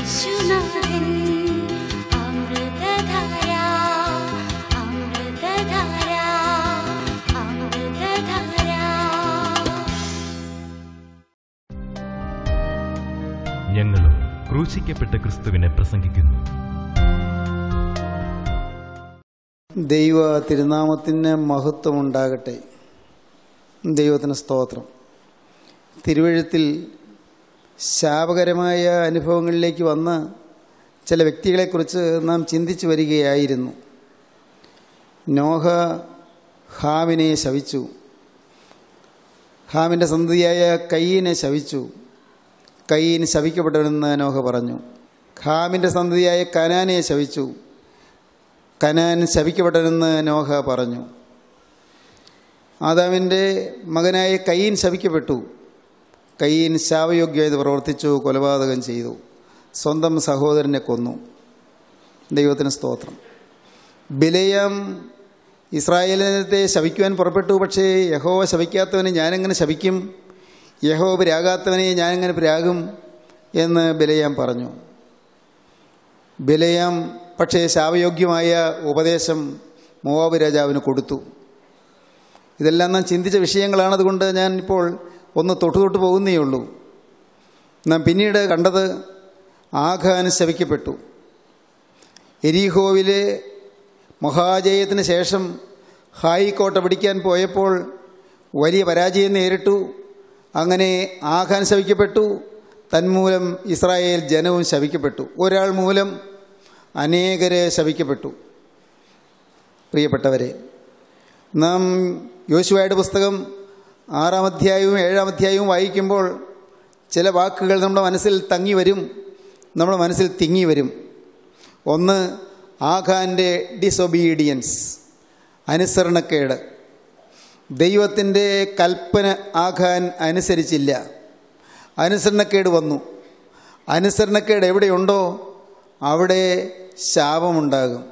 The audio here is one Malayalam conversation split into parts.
യേശുനാഥൻ അമൃതധാര അമൃതധാര അമൃതധാര ഞങ്ങളും ക്രൂശിക്കപ്പെട്ട ക്രിസ്തുവിനെ പ്രസംഗിക്കുന്നു ദൈവ തിരുനാമത്തിന് മഹത്വമുണ്ടാകട്ടെ ദൈവത്തിന് സ്തോത്രം തിരുവഴുത്തിൽ ശാപകരമായ അനുഭവങ്ങളിലേക്ക് വന്ന ചില വ്യക്തികളെക്കുറിച്ച് നാം ചിന്തിച്ചു വരികയായിരുന്നു നോഹ ഹാമിനെ ശവിച്ചു ഹാമിൻ്റെ സന്തതിയായ കയ്യനെ ശവിച്ചു കയ്യൻ ശവിക്കപ്പെട്ടവനെന്ന് നോഹ പറഞ്ഞു ഹാമിൻ്റെ സന്തതിയായ കനാനെ ശവിച്ചു കനാൻ ശപിക്കപ്പെട്ടതെന്ന് നോഹ പറഞ്ഞു ആദാമിൻ്റെ മകനായ കയ്യൻ ശപിക്കപ്പെട്ടു കയ്യൻ ശാപയോഗ്യത പ്രവർത്തിച്ചു കൊലപാതകം ചെയ്തു സ്വന്തം സഹോദരനെ കൊന്നു ദൈവത്തിന് സ്തോത്രം ബിലയം ഇസ്രായേലിനത്തെ ശപിക്കുവാൻ പുറപ്പെട്ടു പക്ഷേ യഹോവ ശപിക്കാത്തവനെ ഞാനെങ്ങനെ ശപിക്കും യഹോവ പിരാകാത്തവനെ ഞാനെങ്ങനെ പിരാകും എന്ന് ബിലയാം പറഞ്ഞു ബിലയാം പക്ഷേ ശാപയോഗ്യമായ ഉപദേശം മോവാബ് രാജാവിന് കൊടുത്തു ഇതെല്ലാം നാം ചിന്തിച്ച വിഷയങ്ങളാണ് അതുകൊണ്ട് ഞാൻ ഇപ്പോൾ ഒന്ന് തൊട്ടു തൊട്ട് പോകുന്നേ ഉള്ളൂ നാം പിന്നീട് കണ്ടത് ആഖാൻ ശവിക്കപ്പെട്ടു എരീഹോവിലെ മഹാജയത്തിന് ശേഷം ഹായിക്കോട്ട പിടിക്കാൻ പോയപ്പോൾ വലിയ പരാജയം നേരിട്ടു അങ്ങനെ ആഖാൻ ശവിക്കപ്പെട്ടു തന്മൂലം ഇസ്രായേൽ ജനവും ശവിക്കപ്പെട്ടു ഒരാൾ മൂലം അനേകരെ ശവിക്കപ്പെട്ടു പ്രിയപ്പെട്ടവരെ നാം യോശുവയുടെ പുസ്തകം ആറാം അധ്യായവും ഏഴാം അധ്യായവും വായിക്കുമ്പോൾ ചില വാക്കുകൾ നമ്മുടെ മനസ്സിൽ തങ്ങി വരും നമ്മുടെ മനസ്സിൽ തിങ്ങി വരും ഒന്ന് ആഖാൻ്റെ ഡിസൊബീഡിയൻസ് അനുസരണക്കേട് ദൈവത്തിൻ്റെ കൽപ്പന ആഖാൻ അനുസരിച്ചില്ല അനുസരണക്കേട് വന്നു അനുസരണക്കേട് എവിടെയുണ്ടോ അവിടെ ശാപമുണ്ടാകും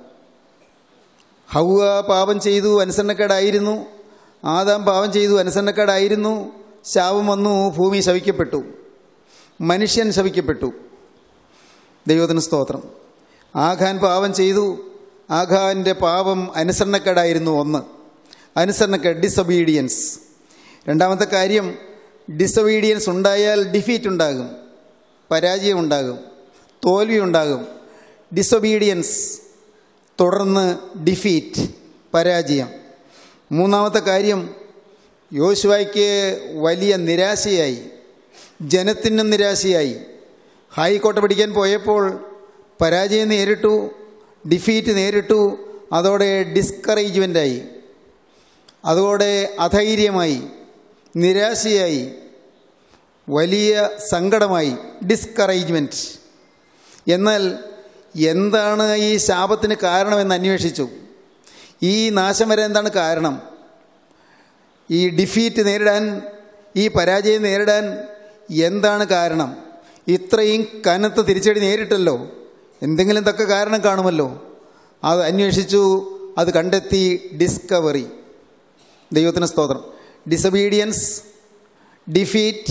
ഹൗവ പാപം ചെയ്തു അനുസരണക്കേടായിരുന്നു ആദാം പാപം ചെയ്തു അനുസരണക്കേടായിരുന്നു ശാപം വന്നു ഭൂമി ശവിക്കപ്പെട്ടു മനുഷ്യൻ ശവിക്കപ്പെട്ടു ദൈവത്തിന് സ്തോത്രം ആഖാൻ പാപം ചെയ്തു ആഖാൻ്റെ പാപം അനുസരണക്കേടായിരുന്നു ഒന്ന് അനുസരണക്കേട് ഡിസൊബീഡിയൻസ് രണ്ടാമത്തെ കാര്യം ഡിസൊബീഡിയൻസ് ഉണ്ടായാൽ ഡിഫീറ്റ് ഉണ്ടാകും പരാജയം ഉണ്ടാകും തോൽവി ഉണ്ടാകും ഡിസൊബീഡിയൻസ് തുടർന്ന് ഡിഫീറ്റ് പരാജയം മൂന്നാമത്തെ കാര്യം യോശുവായ്ക്ക് വലിയ നിരാശയായി ജനത്തിനും നിരാശയായി ഹൈക്കോട്ട പിടിക്കാൻ പോയപ്പോൾ പരാജയം നേരിട്ടു ഡിഫീറ്റ് നേരിട്ടു അതോടെ ഡിസ്കറേജ്മെൻ്റായി അതോടെ അധൈര്യമായി നിരാശയായി വലിയ സങ്കടമായി ഡിസ്കറേജ്മെൻറ്റ് എന്നാൽ എന്താണ് ഈ ശാപത്തിന് കാരണമെന്ന് അന്വേഷിച്ചു ഈ നാശം വരാൻ എന്താണ് കാരണം ഈ ഡിഫീറ്റ് നേരിടാൻ ഈ പരാജയം നേരിടാൻ എന്താണ് കാരണം ഇത്രയും കനത്ത തിരിച്ചടി നേരിട്ടല്ലോ എന്തെങ്കിലും തക്ക കാരണം കാണുമല്ലോ അത് അന്വേഷിച്ചു അത് കണ്ടെത്തി ഡിസ്കവറി ദൈവത്തിന് സ്തോത്രം ഡിസബീഡിയൻസ് ഡിഫീറ്റ്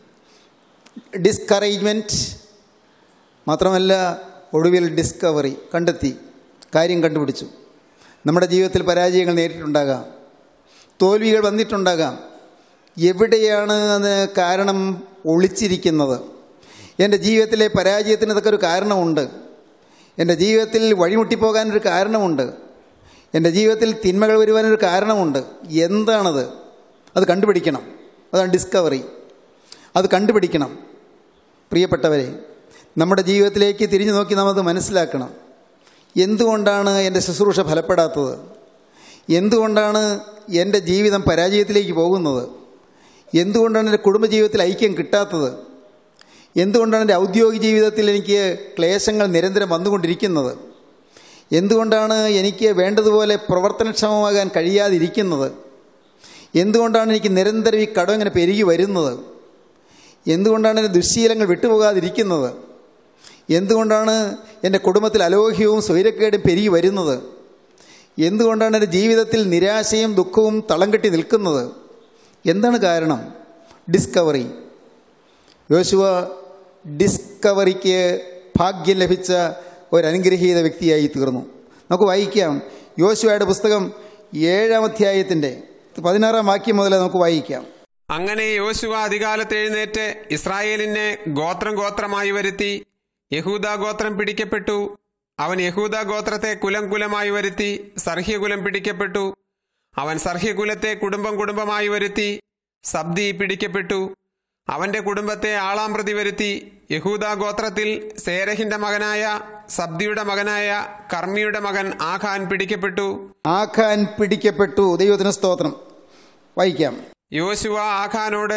ഡിസ്കറേജ്മെൻറ്റ് മാത്രമല്ല ഒടുവിൽ ഡിസ്കവറി കണ്ടെത്തി കാര്യം കണ്ടുപിടിച്ചു നമ്മുടെ ജീവിതത്തിൽ പരാജയങ്ങൾ നേരിട്ടുണ്ടാകാം തോൽവികൾ വന്നിട്ടുണ്ടാകാം എവിടെയാണ് അത് കാരണം ഒളിച്ചിരിക്കുന്നത് എൻ്റെ ജീവിതത്തിലെ പരാജയത്തിന് ഇതൊക്കെ ഒരു കാരണമുണ്ട് എൻ്റെ ജീവിതത്തിൽ വഴിമുട്ടിപ്പോകാനൊരു കാരണമുണ്ട് എൻ്റെ ജീവിതത്തിൽ തിന്മകൾ വരുവാനൊരു കാരണമുണ്ട് എന്താണത് അത് കണ്ടുപിടിക്കണം അതാണ് ഡിസ്കവറി അത് കണ്ടുപിടിക്കണം പ്രിയപ്പെട്ടവരെ നമ്മുടെ ജീവിതത്തിലേക്ക് തിരിഞ്ഞു നോക്കി നാം അത് മനസ്സിലാക്കണം എന്തുകൊണ്ടാണ് എൻ്റെ ശുശ്രൂഷ ഫലപ്പെടാത്തത് എന്തുകൊണ്ടാണ് എൻ്റെ ജീവിതം പരാജയത്തിലേക്ക് പോകുന്നത് എന്തുകൊണ്ടാണ് എൻ്റെ കുടുംബജീവിതത്തിൽ ഐക്യം കിട്ടാത്തത് എന്തുകൊണ്ടാണ് എൻ്റെ ഔദ്യോഗിക ജീവിതത്തിൽ എനിക്ക് ക്ലേശങ്ങൾ നിരന്തരം വന്നുകൊണ്ടിരിക്കുന്നത് എന്തുകൊണ്ടാണ് എനിക്ക് വേണ്ടതുപോലെ പ്രവർത്തനക്ഷമമാകാൻ കഴിയാതിരിക്കുന്നത് എന്തുകൊണ്ടാണ് എനിക്ക് നിരന്തരം ഈ കടം ഇങ്ങനെ പെരുകി വരുന്നത് എന്തുകൊണ്ടാണ് എൻ്റെ ദുശ്ശീലങ്ങൾ വിട്ടുപോകാതിരിക്കുന്നത് എന്തുകൊണ്ടാണ് എൻ്റെ കുടുംബത്തിൽ അലോഹ്യവും സ്വൈരക്കേടും പെരുകി വരുന്നത് എന്തുകൊണ്ടാണ് എൻ്റെ ജീവിതത്തിൽ നിരാശയും ദുഃഖവും തളം കെട്ടി നിൽക്കുന്നത് എന്താണ് കാരണം ഡിസ്കവറി യോശുവ ഡിസ്കവറിക്ക് ഭാഗ്യം ലഭിച്ച ഒരു അനുഗ്രഹീത വ്യക്തിയായി തീർന്നു നമുക്ക് വായിക്കാം യോശുവയുടെ പുസ്തകം ഏഴാം അധ്യായത്തിൻ്റെ പതിനാറാം വാക്യം മുതൽ നമുക്ക് വായിക്കാം അങ്ങനെ യോശുവ അധികാലത്ത് എഴുന്നേറ്റ് ഇസ്രായേലിനെ ഗോത്രം ഗോത്രമായി വരുത്തി യഹൂദ ഗോത്രം പിടിക്കപ്പെട്ടു അവൻ യഹൂദ ഗോത്രത്തെ കുലം കുലമായി വരുത്തി സർഹ്യകുലം പിടിക്കപ്പെട്ടു അവൻ സർഹ്യകുലത്തെ കുടുംബം കുടുംബമായി വരുത്തി സബ്ദി പിടിക്കപ്പെട്ടു അവന്റെ കുടുംബത്തെ ആളാം പ്രതി വരുത്തി യഹൂദ ഗോത്രത്തിൽ സേരഹിന്റെ മകനായ സബ്ദിയുടെ മകനായ കർമ്മിയുടെ മകൻ ആഖാൻ പിടിക്കപ്പെട്ടു ആഖാൻ പിടിക്കപ്പെട്ടു ദൈവത്തിന് സ്തോത്രം വായിക്കാം യോശുവ ആഖാനോട്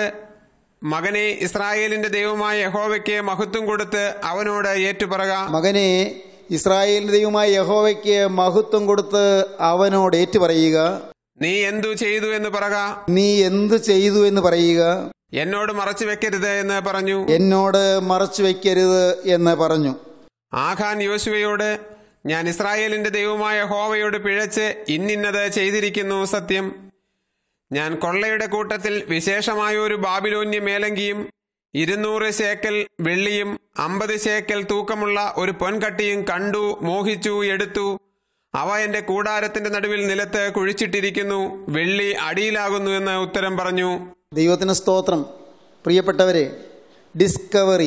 മകനെ ഇസ്രായേലിന്റെ ദൈവമായ യഹോവയ്ക്ക് മഹത്വം കൊടുത്ത് അവനോട് ഏറ്റുപറക മകനെ ഇസ്രായേൽ ദൈവമായ യഹോവയ്ക്ക് മഹത്വം കൊടുത്ത് അവനോട് ഏറ്റുപറയുക നീ എന്തു ചെയ്തു എന്ന് പറക നീ എന്ത് ചെയ്തു എന്ന് പറയുക എന്നോട് മറച്ചു വെക്കരുത് എന്ന് പറഞ്ഞു എന്നോട് മറച്ചു വയ്ക്കരുത് എന്ന് പറഞ്ഞു ആഖാൻ യോശുവയോട് ഞാൻ ഇസ്രായേലിന്റെ ദൈവമായ ഹോവയോട് പിഴച്ച് ഇന്നിന്നത് ചെയ്തിരിക്കുന്നു സത്യം ഞാൻ കൊള്ളയുടെ കൂട്ടത്തിൽ വിശേഷമായ ഒരു ബാബിലോന്യ മേലങ്കിയും ഇരുന്നൂറ് ശേക്കൽ വെള്ളിയും അമ്പത് ശേക്കൽ തൂക്കമുള്ള ഒരു പൊൻകട്ടിയും കണ്ടു മോഹിച്ചു എടുത്തു അവ എന്റെ കൂടാരത്തിന്റെ നടുവിൽ നിലത്ത് കുഴിച്ചിട്ടിരിക്കുന്നു വെള്ളി അടിയിലാകുന്നു എന്ന് ഉത്തരം പറഞ്ഞു ദൈവത്തിന് സ്തോത്രം പ്രിയപ്പെട്ടവരെ ഡിസ്കവറി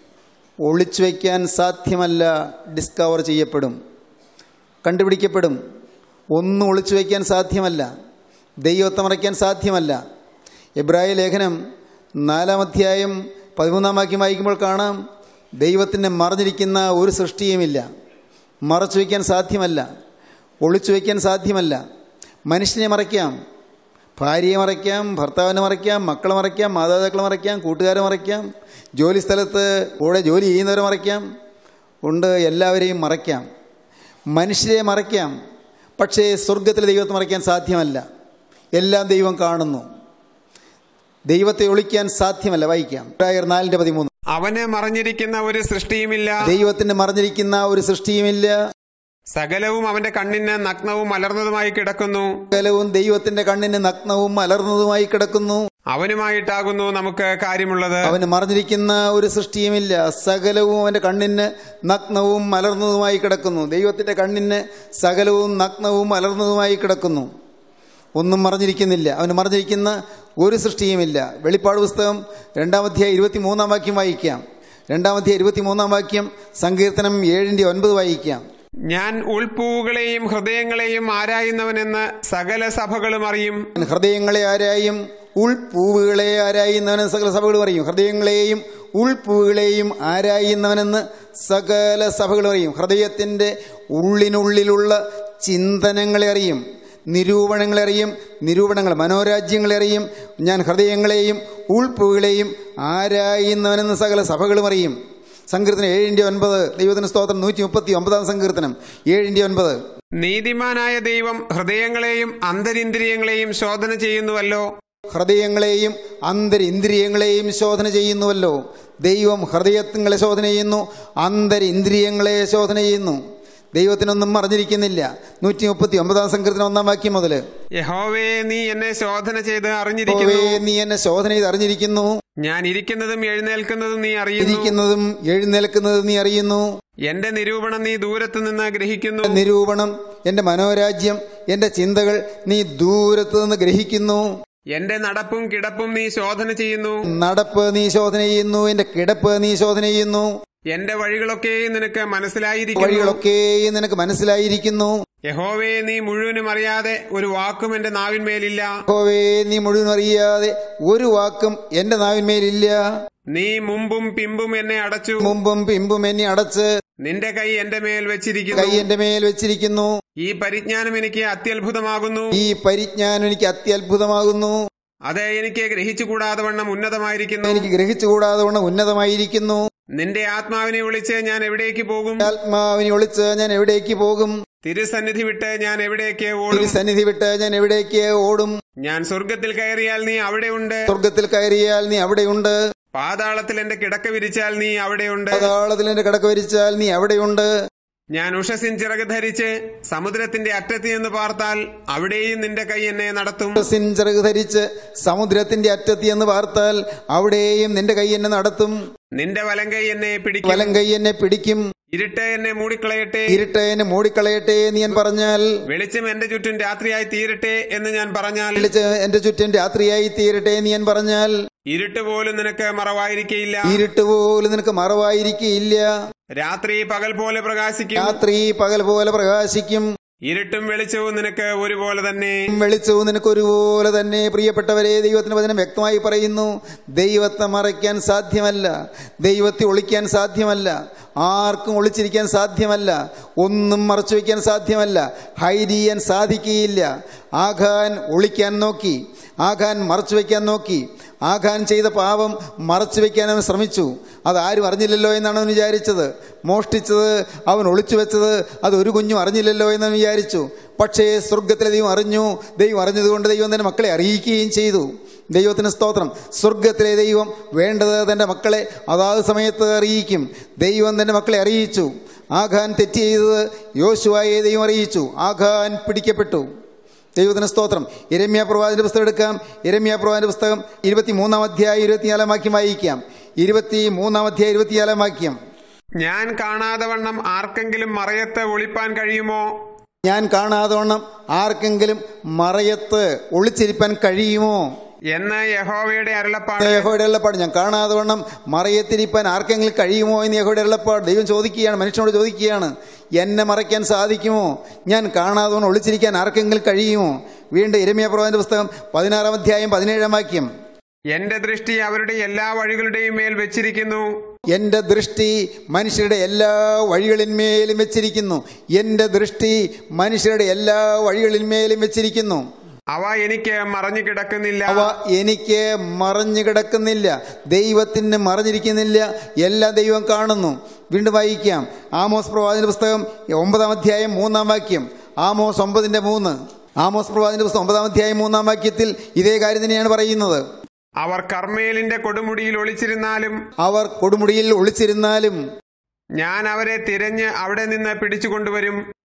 ഒളിച്ചു വയ്ക്കാൻ സാധ്യമല്ല ഡിസ്കവർ ചെയ്യപ്പെടും കണ്ടുപിടിക്കപ്പെടും ഒന്നും ഒളിച്ചു വയ്ക്കാൻ സാധ്യമല്ല ദൈവത്തെ മറയ്ക്കാൻ സാധ്യമല്ല എബ്രായ ലേഖനം നാലാം അധ്യായം പതിമൂന്നാം വാക്യം വായിക്കുമ്പോൾ കാണാം ദൈവത്തിൻ്റെ മറഞ്ഞിരിക്കുന്ന ഒരു സൃഷ്ടിയുമില്ല മറച്ചു വയ്ക്കാൻ സാധ്യമല്ല ഒളിച്ചു വയ്ക്കാൻ സാധ്യമല്ല മനുഷ്യനെ മറയ്ക്കാം ഭാര്യയെ മറയ്ക്കാം ഭർത്താവിനെ മറയ്ക്കാം മക്കളെ മറയ്ക്കാം മാതാപിതാക്കളെ മറയ്ക്കാം കൂട്ടുകാരെ മറയ്ക്കാം ജോലി സ്ഥലത്ത് കൂടെ ജോലി ചെയ്യുന്നവരെ മറയ്ക്കാം ഉണ്ട് എല്ലാവരെയും മറയ്ക്കാം മനുഷ്യരെ മറയ്ക്കാം പക്ഷേ സ്വർഗത്തിലെ ദൈവത്തെ മറയ്ക്കാൻ സാധ്യമല്ല എല്ലാം ദൈവം കാണുന്നു ദൈവത്തെ ഒളിക്കാൻ സാധ്യമല്ല വായിക്കാം ഇബ്രായർ നാലിൻ്റെ പതിമൂന്ന് അവന് മറഞ്ഞിരിക്കുന്ന ഒരു സൃഷ്ടിയുമില്ല ദൈവത്തിന് മറഞ്ഞിരിക്കുന്ന ഒരു സൃഷ്ടിയുമില്ല സകലവും അവന്റെ കണ്ണിന് നഗ്നവും മലർന്നതുമായി കിടക്കുന്നു സകലവും ദൈവത്തിന്റെ കണ്ണിന് നഗ്നവും അലർന്നതുമായി കിടക്കുന്നു അവനുമായിട്ടാകുന്നു നമുക്ക് കാര്യമുള്ളത് അവന് മറഞ്ഞിരിക്കുന്ന ഒരു സൃഷ്ടിയുമില്ല സകലവും അവന്റെ കണ്ണിന് നഗ്നവും മലർന്നതുമായി കിടക്കുന്നു ദൈവത്തിന്റെ കണ്ണിന് സകലവും നഗ്നവും മലർന്നതുമായി കിടക്കുന്നു ഒന്നും മറഞ്ഞിരിക്കുന്നില്ല അവന് മറഞ്ഞിരിക്കുന്ന ഒരു സൃഷ്ടിയുമില്ല വെളിപ്പാട് പുസ്തകം രണ്ടാമധ്യായ ഇരുപത്തി മൂന്നാം വാക്യം വായിക്കാം രണ്ടാമധ്യായ ഇരുപത്തി മൂന്നാം വാക്യം സങ്കീർത്തനം ഏഴിൻ്റെ ഒൻപത് വായിക്കാം ഞാൻ ഉൾപ്പൂവുകളെയും ഹൃദയങ്ങളെയും ആരായുന്നവനെന്ന് സകല സഭകളും അറിയും ഹൃദയങ്ങളെ ആരായും ഉൾപൂവുകളെ ആരായുന്നവനെന്ന് സകല സഭകളും അറിയും ഹൃദയങ്ങളെയും ഉൾപൂവുകളെയും ആരായുന്നവനെന്ന് സകല സഭകളും അറിയും ഹൃദയത്തിൻ്റെ ഉള്ളിനുള്ളിലുള്ള ചിന്തനങ്ങളെ അറിയും നിരൂപണങ്ങളെ അറിയും നിരൂപണങ്ങൾ മനോരാജ്യങ്ങളെ അറിയും ഞാൻ ഹൃദയങ്ങളെയും ഉൾപ്പൂവുകളെയും ആരായുന്നവനെന്ന് സകല സഭകളും അറിയും സങ്കീർത്തനം ഏഴിൻ്റെ ഒൻപത് ദൈവത്തിന് സ്തോത്രം നൂറ്റി മുപ്പത്തി ഒമ്പതാം സങ്കീർത്തനം ഏഴിൻ്റെ ഒൻപത് നീതിമാനായ ദൈവം ഹൃദയങ്ങളെയും അന്തരിന്ദ്രിയങ്ങളെയും ശോധന ചെയ്യുന്നുവല്ലോ ഹൃദയങ്ങളെയും അന്തരിന്ദ്രിയങ്ങളെയും ശോധന ചെയ്യുന്നുവല്ലോ ദൈവം ഹൃദയങ്ങളെ ശോധന ചെയ്യുന്നു അന്തരിന്ദ്രിയങ്ങളെ ശോധന ചെയ്യുന്നു ദൈവത്തിനൊന്നും മറിഞ്ഞിരിക്കുന്നില്ല നൂറ്റി മുപ്പത്തി ഒമ്പതാം സങ്കീർത്തനം ഒന്നാം വാക്യം മുതൽ യഹോവേ നീ എന്നെ ശോധന ചെയ്ത് അറിഞ്ഞിരിക്കുന്നു നീ എന്നെ ശോധന ചെയ്ത് അറിഞ്ഞിരിക്കുന്നു ഞാൻ ഇരിക്കുന്നതും എഴുന്നേൽക്കുന്നതും നീ അറിയുന്നു ഇരിക്കുന്നതും എഴുന്നേൽക്കുന്നതും നീ അറിയുന്നു എന്റെ നിരൂപണം നീ ദൂരത്തു നിന്ന് ഗ്രഹിക്കുന്നു നിരൂപണം എൻ്റെ മനോരാജ്യം എൻ്റെ ചിന്തകൾ നീ ദൂരത്ത് നിന്ന് ഗ്രഹിക്കുന്നു എന്റെ നടപ്പും കിടപ്പും നീ ശോധന ചെയ്യുന്നു നടപ്പ് നീ ശോധന ചെയ്യുന്നു എൻ്റെ കിടപ്പ് നീ ശോധന ചെയ്യുന്നു എന്റെ വഴികളൊക്കെയും നിനക്ക് മനസ്സിലായിരിക്കുന്നു വഴികളൊക്കെ നിനക്ക് മനസ്സിലായിരിക്കുന്നു യഹോവേ നീ മുഴുവനും അറിയാതെ ഒരു വാക്കും എന്റെ നാവിന്മേലില്ല യഹോവേ നീ മുഴുവൻ അറിയാതെ ഒരു വാക്കും എൻ്റെ നാവിന്മേലില്ല നീ മുമ്പും പിമ്പും എന്നെ അടച്ചു മുമ്പും പിമ്പും എന്നെ അടച്ച് നിന്റെ കൈ എന്റെ മേൽ കൈ വെച്ചിരിക്കുന്നു എൻ്റെ മേൽ വെച്ചിരിക്കുന്നു ഈ പരിജ്ഞാനം എനിക്ക് അത്യത്ഭുതമാകുന്നു ഈ പരിജ്ഞാനം എനിക്ക് അത്യത്ഭുതമാകുന്നു അത് എനിക്ക് ഗ്രഹിച്ചുകൂടാതെ വണ്ണം ഉന്നതമായിരിക്കുന്നു എനിക്ക് ഗ്രഹിച്ചുകൂടാതെ വണ്ണം ഉന്നതമായിരിക്കുന്നു നിന്റെ ആത്മാവിനെ വിളിച്ച് ഞാൻ എവിടേക്ക് പോകും ആത്മാവിനെ ഒളിച്ച് ഞാൻ എവിടേക്ക് പോകും തിരുസന്നിധി വിട്ട് ഞാൻ എവിടേക്ക് ഓടും തിരുസന്നിധി വിട്ട് ഞാൻ എവിടേക്ക് ഓടും ഞാൻ സ്വർഗത്തിൽ കയറിയാൽ നീ അവിടെയുണ്ട് സ്വർഗത്തിൽ കയറിയാൽ നീ അവിടെയുണ്ട് പാതാളത്തിൽ എന്റെ കിടക്ക വിരിച്ചാൽ നീ അവിടെയുണ്ട് പാതാളത്തിൽ എന്റെ കിടക്ക് വരിച്ചാൽ നീ അവിടെയുണ്ട് ഞാൻ ഉഷസിൻ ചിറക് ധരിച്ച് സമുദ്രത്തിന്റെ അറ്റത്ത് നിന്ന് പാർത്താൽ അവിടെയും നിന്റെ കൈ എന്നെ നടത്തും സിൻ ചിറക് ധരിച്ച് സമുദ്രത്തിന്റെ അറ്റത്തി എന്ന് പാർത്താൽ അവിടെയും നിന്റെ കൈ എന്നെ നടത്തും നിന്റെ വലം കൈ എന്നെ പിടിക്കും വലം കൈ എന്നെ പിടിക്കും ഇരുട്ട് എന്നെ മൂടിക്കളയട്ടെ ഇരുട്ട് എന്നെ മൂടിക്കളയട്ടെ എന്ന് ഞാൻ പറഞ്ഞാൽ വെളിച്ചം എന്റെ ചുറ്റും രാത്രിയായി തീരട്ടെ എന്ന് ഞാൻ പറഞ്ഞാൽ വിളിച്ച് എന്റെ ചുറ്റും രാത്രിയായി തീരട്ടെ എന്ന് ഞാൻ പറഞ്ഞാൽ ഇരുട്ട് പോലും നിനക്ക് മറവായിരിക്കയില്ല ഇരുട്ട് പോലും നിനക്ക് മറവായിരിക്കയില്ല രാത്രി പകൽ പോലെ പ്രകാശിക്കും രാത്രി പകൽ പോലെ പ്രകാശിക്കും ഇരുട്ടും വെളിച്ചവും നിനക്ക് ഒരുപോലെ തന്നെ വെളിച്ചവും നിനക്ക് ഒരുപോലെ തന്നെ പ്രിയപ്പെട്ടവരെ ദൈവത്തിന് വചനം വ്യക്തമായി പറയുന്നു ദൈവത്തെ മറയ്ക്കാൻ സാധ്യമല്ല ദൈവത്തെ ഒളിക്കാൻ സാധ്യമല്ല ആർക്കും ഒളിച്ചിരിക്കാൻ സാധ്യമല്ല ഒന്നും മറച്ചു വയ്ക്കാൻ സാധ്യമല്ല ഹൈഡ് ചെയ്യാൻ സാധിക്കുകയില്ല ആഖാൻ ഒളിക്കാൻ നോക്കി ആഖാൻ മറച്ചു വയ്ക്കാൻ നോക്കി ആഖാൻ ചെയ്ത പാപം മറച്ചു വയ്ക്കാൻ അവൻ ശ്രമിച്ചു അത് ആരും അറിഞ്ഞില്ലല്ലോ എന്നാണ് അവൻ വിചാരിച്ചത് മോഷ്ടിച്ചത് അവൻ ഒളിച്ചു വെച്ചത് അത് ഒരു കുഞ്ഞും അറിഞ്ഞില്ലല്ലോ എന്ന് അവൻ വിചാരിച്ചു പക്ഷേ സ്വർഗത്തിലെ ദൈവം അറിഞ്ഞു ദൈവം അറിഞ്ഞതുകൊണ്ട് ദൈവം തന്റെ മക്കളെ അറിയിക്കുകയും ചെയ്തു ദൈവത്തിന് സ്തോത്രം സ്വർഗത്തിലെ ദൈവം വേണ്ടത് തൻ്റെ മക്കളെ അതാത് സമയത്ത് അറിയിക്കും ദൈവം തൻ്റെ മക്കളെ അറിയിച്ചു ആഖാൻ തെറ്റ് ചെയ്തത് യോശുവായെ ദൈവം അറിയിച്ചു ആഖാൻ പിടിക്കപ്പെട്ടു ദൈവത്തിന് സ്തോത്രം ഇരമ്യ പ്രവാചന്റെ പുസ്തകം എടുക്കാം ഇരമ്യ പ്രവാചന്റെ പുസ്തകം ഇരുപത്തി മൂന്നാം അധ്യായം ഇരുപത്തിനാലാം വാക്യം വായിക്കാം ഇരുപത്തി മൂന്നാം അധ്യായം ഇരുപത്തിനാലാം വാക്യം ഞാൻ കാണാതെ വണ്ണം ആർക്കെങ്കിലും മറയത്ത് ഒളിപ്പാൻ കഴിയുമോ ഞാൻ കാണാതെ വണ്ണം ആർക്കെങ്കിലും മറയത്ത് ഒളിച്ചിരിപ്പാൻ കഴിയുമോ എന്ന് യഹോവയുടെ അരുളപ്പാട് യഹോയുടെ അരുളപ്പാട് ഞാൻ കാണാതെ വണ്ണം മറയത്തിരിപ്പാൻ ആർക്കെങ്കിലും കഴിയുമോ എന്ന് യഹോയുടെ അരുളപ്പാട് ദൈവം ചോദിക്കുകയാണ് മനുഷ്യനോട് ചോദിക്കുകയാണ് എന്നെ മറയ്ക്കാൻ സാധിക്കുമോ ഞാൻ കാണാതെ വണ്ണം ഒളിച്ചിരിക്കാൻ ആർക്കെങ്കിലും കഴിയുമോ വീണ്ടും ഇരമ്യ പ്രവാചന്റെ പുസ്തകം പതിനാറാം അധ്യായം പതിനേഴാം വാക്യം എന്റെ ദൃഷ്ടി അവരുടെ എല്ലാ വഴികളുടെയും മേൽ വെച്ചിരിക്കുന്നു എന്റെ ദൃഷ്ടി മനുഷ്യരുടെ എല്ലാ വഴികളിന്മേലും വെച്ചിരിക്കുന്നു എന്റെ ദൃഷ്ടി മനുഷ്യരുടെ എല്ലാ വീഴിന്മേലും വെച്ചിരിക്കുന്നു അവ എനിക്ക് മറഞ്ഞു കിടക്കുന്നില്ല അവ എനിക്ക് മറഞ്ഞു കിടക്കുന്നില്ല ദൈവത്തിന് മറഞ്ഞിരിക്കുന്നില്ല എല്ലാം ദൈവം കാണുന്നു വീണ്ടും വായിക്കാം ആമോസ് പ്രവാചന പുസ്തകം ഒമ്പതാം അധ്യായം മൂന്നാം വാക്യം ആമോസ് ഒമ്പതിന്റെ മൂന്ന് ആമോസ് പ്രവാചന പുസ്തകം ഒമ്പതാം അധ്യായം മൂന്നാം വാക്യത്തിൽ ഇതേ കാര്യം തന്നെയാണ് പറയുന്നത് അവർ കർമ്മേലിന്റെ കൊടുമുടിയിൽ ഒളിച്ചിരുന്നാലും അവർ കൊടുമുടിയിൽ ഒളിച്ചിരുന്നാലും ഞാൻ അവരെ തിരഞ്ഞ് അവിടെ നിന്ന് പിടിച്ചു കൊണ്ടുവരും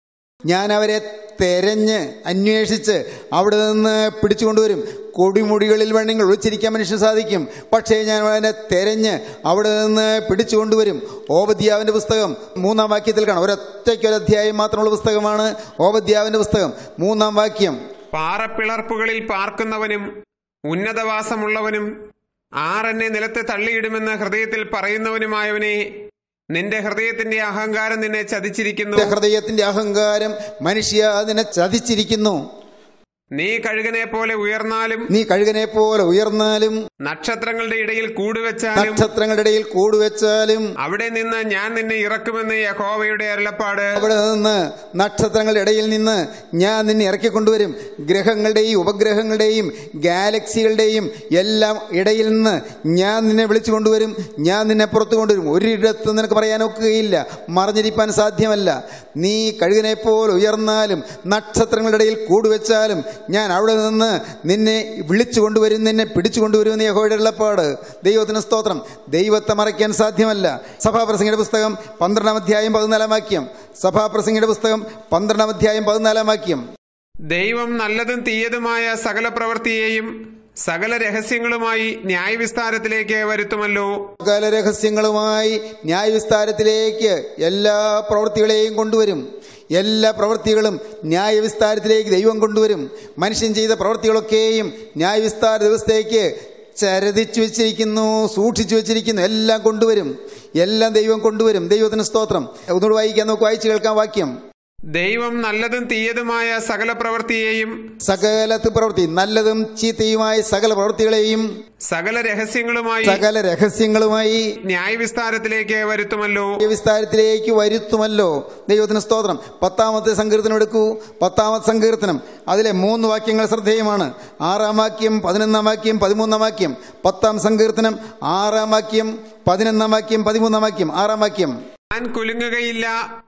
ഞാൻ അവരെ തെരഞ്ഞ് അന്വേഷിച്ച് അവിടെ നിന്ന് പിടിച്ചുകൊണ്ടുവരും കൊടിമുടികളിൽ വേണമെങ്കിൽ ഒളിച്ചിരിക്കാൻ മനുഷ്യന് സാധിക്കും പക്ഷേ ഞാൻ അവനെ തെരഞ്ഞ് അവിടെ നിന്ന് പിടിച്ചുകൊണ്ടുവരും ഓപദ്യാവിൻ്റെ പുസ്തകം മൂന്നാം വാക്യത്തിൽ കാണാം ഒരൊറ്റയ്ക്ക് ഒരു അധ്യായം മാത്രമുള്ള പുസ്തകമാണ് ഓപദ്യാവിൻ്റെ പുസ്തകം മൂന്നാം വാക്യം പാറപ്പിളർപ്പുകളിൽ പാർക്കുന്നവനും ഉന്നതവാസമുള്ളവനും ആരെന്നെ നിലത്ത് തള്ളിയിടുമെന്ന് ഹൃദയത്തിൽ പറയുന്നവനുമായവനെ നിന്റെ ഹൃദയത്തിന്റെ അഹങ്കാരം നിന്നെ ചതിച്ചിരിക്കുന്നു നിന്റെ ഹൃദയത്തിന്റെ അഹങ്കാരം മനുഷ്യ അതിനെ ചതിച്ചിരിക്കുന്നു നീ കഴുകനെ പോലെ ഉയർന്നാലും നീ കഴുകനെ പോലെ ഉയർന്നാലും നക്ഷത്രങ്ങളുടെ ഇടയിൽ കൂടുവെച്ചാലും നക്ഷത്രങ്ങളുടെ ഇടയിൽ കൂടുവെച്ചാലും അവിടെ നിന്ന് ഞാൻ നിന്നെ ഇറക്കുമെന്ന് യഹോവയുടെ അരുളപ്പാട് അവിടെ നിന്ന് നക്ഷത്രങ്ങളുടെ ഇടയിൽ നിന്ന് ഞാൻ നിന്നെ ഇറക്കിക്കൊണ്ടുവരും ഗ്രഹങ്ങളുടെയും ഉപഗ്രഹങ്ങളുടെയും ഗാലക്സികളുടെയും എല്ലാം ഇടയിൽ നിന്ന് ഞാൻ നിന്നെ വിളിച്ചു കൊണ്ടുവരും ഞാൻ നിന്നെ പുറത്തു കൊണ്ടുവരും ഒരിടത്ത് നിനക്ക് പറയാനൊക്കുകയില്ല മറിഞ്ഞിരിപ്പാൻ സാധ്യമല്ല നീ കഴുകനെ പോലെ ഉയർന്നാലും നക്ഷത്രങ്ങളുടെ ഇടയിൽ കൂടുവെച്ചാലും ഞാൻ അവിടെ നിന്ന് നിന്നെ വിളിച്ചു കൊണ്ടുവരും നിന്നെ പിടിച്ചു കൊണ്ടുവരും യഹോയുടെ ഉള്ളപ്പാട് ദൈവത്തിന് സ്തോത്രം ദൈവത്തെ മറയ്ക്കാൻ സാധ്യമല്ല സഭാപ്രസംഗയുടെ പുസ്തകം പന്ത്രണ്ടാം അധ്യായം പതിനാലാം വാക്യം സഭാപ്രസംഗയുടെ പുസ്തകം പന്ത്രണ്ടാം അധ്യായം പതിനാലാം വാക്യം ദൈവം നല്ലതും തീയതുമായ സകല പ്രവൃത്തിയെയും സകല രഹസ്യങ്ങളുമായി ന്യായവിസ്താരത്തിലേക്ക് വരുത്തുമല്ലോ സകല രഹസ്യങ്ങളുമായി ന്യായവിസ്താരത്തിലേക്ക് എല്ലാ പ്രവൃത്തികളെയും കൊണ്ടുവരും എല്ലാ പ്രവൃത്തികളും ന്യായവിസ്താരത്തിലേക്ക് ദൈവം കൊണ്ടുവരും മനുഷ്യൻ ചെയ്ത പ്രവൃത്തികളൊക്കെയും ന്യായവിസ്താര ദിവസത്തേക്ക് ചരതിച്ചു വെച്ചിരിക്കുന്നു സൂക്ഷിച്ചു വെച്ചിരിക്കുന്നു എല്ലാം കൊണ്ടുവരും എല്ലാം ദൈവം കൊണ്ടുവരും ദൈവത്തിന് സ്തോത്രം ഒന്നുകൂടി വായിക്കാൻ നോക്ക് വായിച്ചു കേൾക്കാം വാക്യം ദൈവം നല്ലതും തീയതുമായ സകല പ്രവൃത്തിയെയും സകല പ്രവൃത്തി നല്ലതും ചീത്തയുമായ സകല പ്രവൃത്തികളെയും സകല രഹസ്യങ്ങളുമായി സകല രഹസ്യങ്ങളുമായി ന്യായവിസ്താരത്തിലേക്ക് വരുത്തുമല്ലോ വിസ്താരത്തിലേക്ക് വരുത്തുമല്ലോ ദൈവത്തിന് സ്തോത്രം പത്താമത്തെ സങ്കീർത്തനം എടുക്കൂ പത്താമത്തെ സങ്കീർത്തനം അതിലെ മൂന്ന് വാക്യങ്ങൾ ശ്രദ്ധേയമാണ് ആറാം വാക്യം പതിനൊന്നാം വാക്യം പതിമൂന്നാം വാക്യം പത്താം സങ്കീർത്തനം ആറാം വാക്യം പതിനൊന്നാം വാക്യം പതിമൂന്നാം വാക്യം ആറാം വാക്യം ഞാൻ കുലുങ്ങുകയില്ല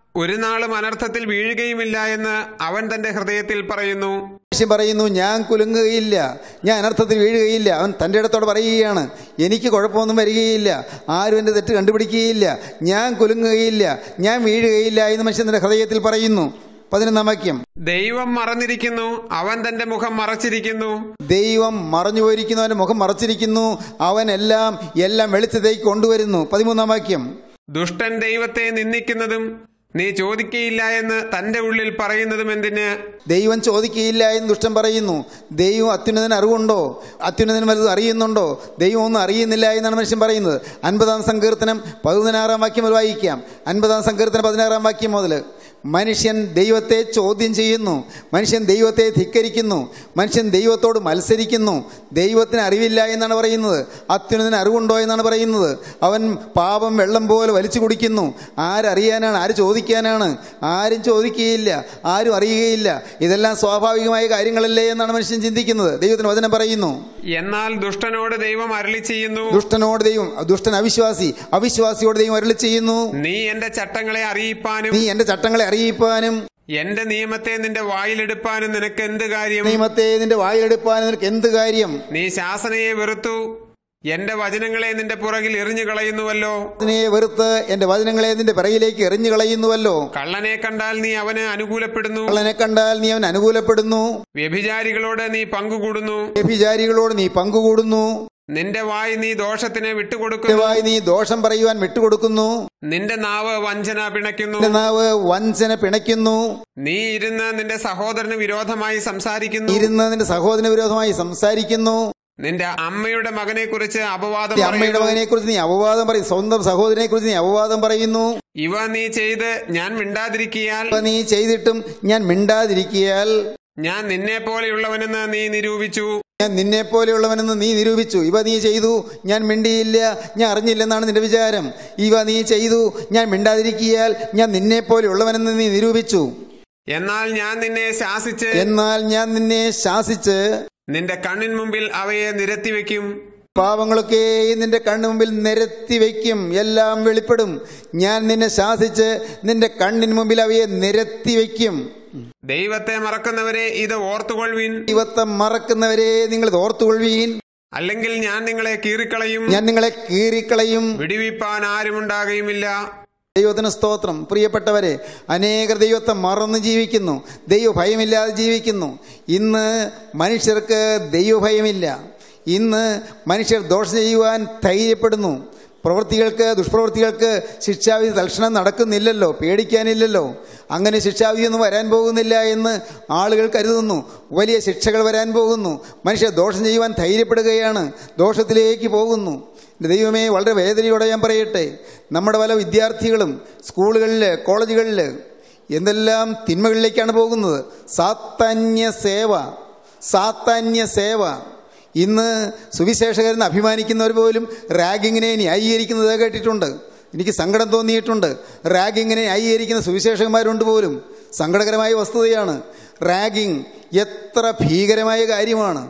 ഒരു നാളും അനർത്ഥത്തിൽ വീഴുകയുമില്ല എന്ന് അവൻ തന്റെ ഹൃദയത്തിൽ പറയുന്നു മനുഷ്യൻ പറയുന്നു ഞാൻ കുലുങ്ങുകയില്ല ഞാൻ അനർത്ഥത്തിൽ വീഴുകയില്ല അവൻ തൻ്റെ ഇടത്തോട് പറയുകയാണ് എനിക്ക് കുഴപ്പമൊന്നും വരികയില്ല ആരും എൻ്റെ തെറ്റ് കണ്ടുപിടിക്കുകയില്ല ഞാൻ കുലുങ്ങുകയില്ല ഞാൻ വീഴുകയില്ല എന്ന് മനുഷ്യൻ തൻ്റെ ഹൃദയത്തിൽ പറയുന്നു പതിനൊന്നാം വാക്യം ദൈവം മറന്നിരിക്കുന്നു അവൻ തന്റെ മുഖം മറച്ചിരിക്കുന്നു ദൈവം മറഞ്ഞു പോയിരിക്കുന്നു അവൻ്റെ മുഖം മറച്ചിരിക്കുന്നു അവൻ എല്ലാം എല്ലാം വെളിച്ചതേക്ക് കൊണ്ടുവരുന്നു പതിമൂന്നാം വാക്യം ദുഷ്ടൻ ദൈവത്തെ നിന്ദിക്കുന്നതും നീ ചോദിക്കയില്ല എന്ന് തന്റെ ഉള്ളിൽ പറയുന്നതും എന്തിന് ദൈവം ചോദിക്കുകയില്ല എന്ന് ദുഷ്ടൻ പറയുന്നു ദൈവം അത്യുന്നതന് അറിവുണ്ടോ അത്യുന്നതന് വലുത് അറിയുന്നുണ്ടോ ദൈവം ഒന്നും അറിയുന്നില്ല എന്നാണ് മനുഷ്യൻ പറയുന്നത് അൻപതാം സങ്കീർത്തനം പതിനാറാം വാക്യം മുതൽ വായിക്കാം അൻപതാം സങ്കീർത്തനം പതിനാറാം വാക്യം മുതൽ മനുഷ്യൻ ദൈവത്തെ ചോദ്യം ചെയ്യുന്നു മനുഷ്യൻ ദൈവത്തെ ധിക്കരിക്കുന്നു മനുഷ്യൻ ദൈവത്തോട് മത്സരിക്കുന്നു ദൈവത്തിന് അറിവില്ല എന്നാണ് പറയുന്നത് അത്യുന്നതിന് അറിവുണ്ടോ എന്നാണ് പറയുന്നത് അവൻ പാപം വെള്ളം പോലെ വലിച്ചു കുടിക്കുന്നു ആരറിയാനാണ് ആര് ചോദിക്കാനാണ് ആരും ചോദിക്കുകയില്ല ആരും അറിയുകയില്ല ഇതെല്ലാം സ്വാഭാവികമായ കാര്യങ്ങളല്ലേ എന്നാണ് മനുഷ്യൻ ചിന്തിക്കുന്നത് ദൈവത്തിന് വചനം പറയുന്നു എന്നാൽ ദുഷ്ടനോട് ദൈവം അരളി ചെയ്യുന്നു ദുഷ്ടനോട് ദൈവം ദുഷ്ടൻ അവിശ്വാസി അവിശ്വാസിയോട് ദൈവം അരളി ചെയ്യുന്നു നീ എന്റെ ചട്ടങ്ങളെ അറിയിപ്പാനും നീ എൻ്റെ ചട്ടങ്ങളെ അറിയിപ്പാനും എന്റെ നിയമത്തെ നിന്റെ വായിലെടുപ്പാനും നിനക്ക് എന്ത് കാര്യം നിയമത്തെ നിന്റെ വായിലെടുപ്പാനും നിനക്ക് എന്ത് കാര്യം നീ ശാസനയെ വെറുത്തു എന്റെ വചനങ്ങളെ നിന്റെ പുറകിൽ എറിഞ്ഞു കളയുന്നുവല്ലോ അതിനെ വെറുത്ത് എൻ്റെ വചനങ്ങളെ നിന്റെ പിറകിലേക്ക് എറിഞ്ഞു കളയുന്നുവല്ലോ കള്ളനെ കണ്ടാൽ നീ അവന് അനുകൂലപ്പെടുന്നു കള്ളനെ കണ്ടാൽ നീ അവൻ അനുകൂലപ്പെടുന്നു വ്യഭിചാരികളോട് നീ പങ്കുകൂടുന്നു വ്യഭിചാരികളോട് നീ പങ്കുകൂടുന്നു നിന്റെ വായി നീ ദോഷത്തിന് വിട്ടുകൊടുക്കുന്നു ദയവായി നീ ദോഷം പറയുവാൻ വിട്ടുകൊടുക്കുന്നു നിന്റെ നാവ് വഞ്ചന പിണയ്ക്കുന്നു നിന്റെ നാവ് വഞ്ചന പിണയ്ക്കുന്നു നീ ഇരുന്ന് നിന്റെ സഹോദരന് വിരോധമായി സംസാരിക്കുന്നു ഇരുന്ന് നിന്റെ സഹോദര വിരോധമായി സംസാരിക്കുന്നു നിന്റെ അമ്മയുടെ മകനെ കുറിച്ച് അപവാദം നിന്റെ അമ്മയുടെ പറയുന്നു. മകനെ കുറിച്ച് നീ അപവാദം പറയും സ്വന്തം സഹോദരനെ കുറിച്ച് നീ അപവാദം പറയുന്നു ഇവ നീ ചെയ്ത് ഞാൻ മിണ്ടാതിരിക്കിയാൽ അപ്പൊ നീ ചെയ്തിട്ടും ഞാൻ മിണ്ടാതിരിക്കിയാൽ ഞാൻ നിന്നെ പോലെയുള്ളവനെന്ന് നീ നിരൂപിച്ചു ഞാൻ നിന്നെ പോലെയുള്ളവനെന്ന് നീ നിരൂപിച്ചു ഇവ നീ ചെയ്തു ഞാൻ മിണ്ടിയില്ല ഞാൻ അറിഞ്ഞില്ലെന്നാണ് നിന്റെ വിചാരം ഇവ നീ ചെയ്തു ഞാൻ മിണ്ടാതിരിക്കിയാൽ ഞാൻ നിന്നെ പോലെയുള്ളവനെന്ന് നീ നിരൂപിച്ചു എന്നാൽ ഞാൻ നിന്നെ ശാസിച്ച് എന്നാൽ ഞാൻ നിന്നെ ശാസിച്ച് നിന്റെ കണ്ണിൻ മുമ്പിൽ അവയെ നിരത്തിവെക്കും പാവങ്ങളൊക്കെ നിന്റെ കണ്ണു മുമ്പിൽ നിരത്തി വയ്ക്കും എല്ലാം വെളിപ്പെടും ഞാൻ നിന്നെ ശാസിച്ച് നിന്റെ കണ്ണിന് മുമ്പിൽ അവയെ നിരത്തി വയ്ക്കും ദൈവത്തെ മറക്കുന്നവരെ ഇത് ഓർത്തുകൊള്ളുവിൻ ദൈവത്തെ മറക്കുന്നവരെ നിങ്ങൾ ഇത് ഓർത്തുകൊള്ളുവീൻ അല്ലെങ്കിൽ ഞാൻ നിങ്ങളെ കീറിക്കളയും ഞാൻ നിങ്ങളെ കീറിക്കളയും വിടിവിപ്പാൻ ആരുമുണ്ടാകുകയുമില്ല ദൈവത്തിന് സ്തോത്രം പ്രിയപ്പെട്ടവരെ അനേകർ ദൈവത്തെ മറന്ന് ജീവിക്കുന്നു ദൈവഭയമില്ലാതെ ജീവിക്കുന്നു ഇന്ന് മനുഷ്യർക്ക് ദൈവഭയമില്ല ഇന്ന് മനുഷ്യർ ദോഷം ചെയ്യുവാൻ ധൈര്യപ്പെടുന്നു പ്രവൃത്തികൾക്ക് ദുഷ്പ്രവൃത്തികൾക്ക് ശിക്ഷാവിധി തൽക്ഷണം നടക്കുന്നില്ലല്ലോ പേടിക്കാനില്ലല്ലോ അങ്ങനെ ശിക്ഷാവിധിയൊന്നും വരാൻ പോകുന്നില്ല എന്ന് ആളുകൾ കരുതുന്നു വലിയ ശിക്ഷകൾ വരാൻ പോകുന്നു മനുഷ്യർ ദോഷം ചെയ്യുവാൻ ധൈര്യപ്പെടുകയാണ് ദോഷത്തിലേക്ക് പോകുന്നു എൻ്റെ ദൈവമേ വളരെ വേദനയോടെ ഞാൻ പറയട്ടെ നമ്മുടെ പല വിദ്യാർത്ഥികളും സ്കൂളുകളിൽ കോളേജുകളിൽ എന്തെല്ലാം തിന്മകളിലേക്കാണ് പോകുന്നത് സാത്താന്യ സേവ സാത്താന്യ സേവ ഇന്ന് സുവിശേഷകരെന്ന് അഭിമാനിക്കുന്നവർ പോലും റാഗിങ്ങിനെ ന്യായീകരിക്കുന്നത് കേട്ടിട്ടുണ്ട് എനിക്ക് സങ്കടം തോന്നിയിട്ടുണ്ട് റാഗിങ്ങിനെ ന്യായീകരിക്കുന്ന സുവിശേഷകന്മാരുണ്ട് പോലും സങ്കടകരമായ വസ്തുതയാണ് റാഗിങ് എത്ര ഭീകരമായ കാര്യമാണ്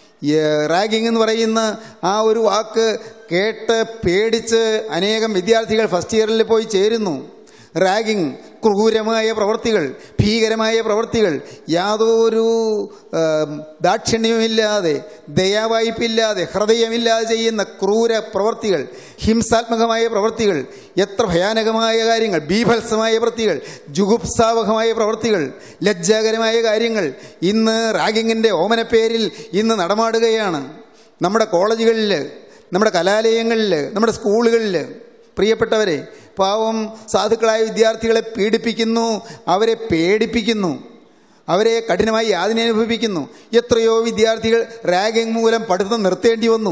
റാഗിങ് എന്ന് പറയുന്ന ആ ഒരു വാക്ക് കേട്ട് പേടിച്ച് അനേകം വിദ്യാർത്ഥികൾ ഫസ്റ്റ് ഇയറിൽ പോയി ചേരുന്നു റാഗിങ് ക്രൂരമായ പ്രവൃത്തികൾ ഭീകരമായ പ്രവൃത്തികൾ യാതൊരു ആ, ദാക്ഷിണ്യവുമില്ലാതെ ദയാവായ്പില്ലാതെ ഹൃദയമില്ലാതെ ചെയ്യുന്ന ക്രൂര പ്രവൃത്തികൾ ഹിംസാത്മകമായ പ്രവൃത്തികൾ എത്ര ഭയാനകമായ കാര്യങ്ങൾ ബീഭത്സമായ പ്രവൃത്തികൾ ജുഗുപ്സാവഹമായ പ്രവൃത്തികൾ ലജ്ജാകരമായ കാര്യങ്ങൾ ഇന്ന് റാഗിങ്ങിൻ്റെ ഓമനപ്പേരിൽ ഇന്ന് നടമാടുകയാണ് നമ്മുടെ കോളേജുകളിൽ നമ്മുടെ കലാലയങ്ങളിൽ നമ്മുടെ സ്കൂളുകളിൽ പ്രിയപ്പെട്ടവരെ പാവം സാധുക്കളായ വിദ്യാർത്ഥികളെ പീഡിപ്പിക്കുന്നു അവരെ പേടിപ്പിക്കുന്നു അവരെ കഠിനമായി യാതന അനുഭവിക്കുന്നു എത്രയോ വിദ്യാർത്ഥികൾ റാഗിംഗ് മൂലം പഠിത്തം നിർത്തേണ്ടി വന്നു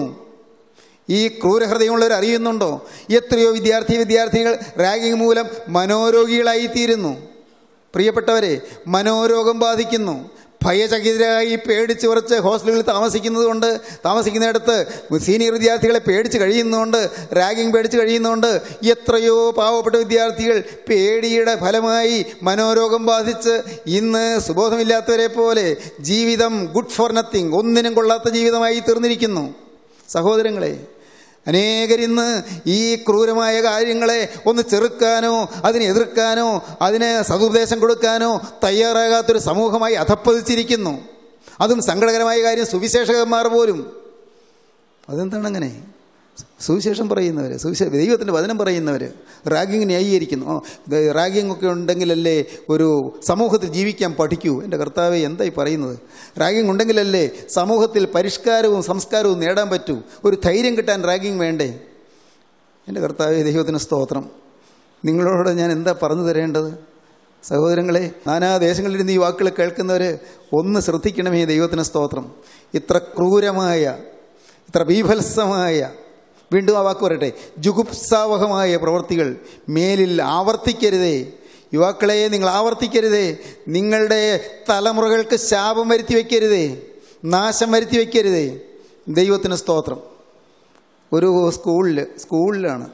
ഈ ക്രൂരഹൃദയമുള്ളവർ അറിയുന്നുണ്ടോ എത്രയോ വിദ്യാർത്ഥി വിദ്യാർത്ഥികൾ റാഗിംഗ് മൂലം മനോരോഗികളായിത്തീരുന്നു പ്രിയപ്പെട്ടവരെ മനോരോഗം ബാധിക്കുന്നു ഭയചകിതരായി പേടിച്ച് കുറച്ച് ഹോസ്റ്റലുകളിൽ താമസിക്കുന്നത് കൊണ്ട് താമസിക്കുന്നിടത്ത് സീനിയർ വിദ്യാർത്ഥികളെ പേടിച്ച് കഴിയുന്നതുകൊണ്ട് റാഗിങ് പേടിച്ച് കഴിയുന്നതുകൊണ്ട് എത്രയോ പാവപ്പെട്ട വിദ്യാർത്ഥികൾ പേടിയുടെ ഫലമായി മനോരോഗം ബാധിച്ച് ഇന്ന് സുബോധമില്ലാത്തവരെ പോലെ ജീവിതം ഗുഡ് ഫോർ നത്തിങ് ഒന്നിനും കൊള്ളാത്ത ജീവിതമായി തീർന്നിരിക്കുന്നു സഹോദരങ്ങളെ അനേകരിന്ന് ഈ ക്രൂരമായ കാര്യങ്ങളെ ഒന്ന് ചെറുക്കാനോ അതിനെ എതിർക്കാനോ അതിന് സതുപദേശം കൊടുക്കാനോ തയ്യാറാകാത്തൊരു സമൂഹമായി അധപ്പതിച്ചിരിക്കുന്നു അതും സങ്കടകരമായ കാര്യം സുവിശേഷകന്മാർ പോലും അതെന്താണ് അങ്ങനെ സുവിശേഷം പറയുന്നവർ സുവിശേഷ ദൈവത്തിൻ്റെ വചനം പറയുന്നവർ റാഗിങ് ന്യായീകരിക്കുന്നു ഓ ഇത് റാഗിങ് ഒക്കെ ഉണ്ടെങ്കിലല്ലേ ഒരു സമൂഹത്തിൽ ജീവിക്കാൻ പഠിക്കൂ എൻ്റെ കർത്താവെ എന്തായി പറയുന്നത് റാഗിങ് ഉണ്ടെങ്കിലല്ലേ സമൂഹത്തിൽ പരിഷ്കാരവും സംസ്കാരവും നേടാൻ പറ്റൂ ഒരു ധൈര്യം കിട്ടാൻ റാഗിങ് വേണ്ടേ എൻ്റെ കർത്താവെ ദൈവത്തിന് സ്തോത്രം നിങ്ങളോട് ഞാൻ എന്താ പറഞ്ഞു തരേണ്ടത് സഹോദരങ്ങളെ നാനാ ദേശങ്ങളിലിരുന്ന് ഈ വാക്കുകൾ കേൾക്കുന്നവർ ഒന്ന് ശ്രദ്ധിക്കണമേ ദൈവത്തിന് സ്തോത്രം ഇത്ര ക്രൂരമായ ഇത്ര ബീഭത്സമായ വീണ്ടും ആ വാക്ക് പറയട്ടെ ജുഗുപ്സാവഹമായ പ്രവൃത്തികൾ മേലിൽ ആവർത്തിക്കരുതേ യുവാക്കളെ നിങ്ങൾ ആവർത്തിക്കരുതേ നിങ്ങളുടെ തലമുറകൾക്ക് ശാപം വരുത്തി വയ്ക്കരുതേ നാശം വരുത്തി വയ്ക്കരുതേ ദൈവത്തിന് സ്തോത്രം ഒരു സ്കൂളിൽ സ്കൂളിലാണ്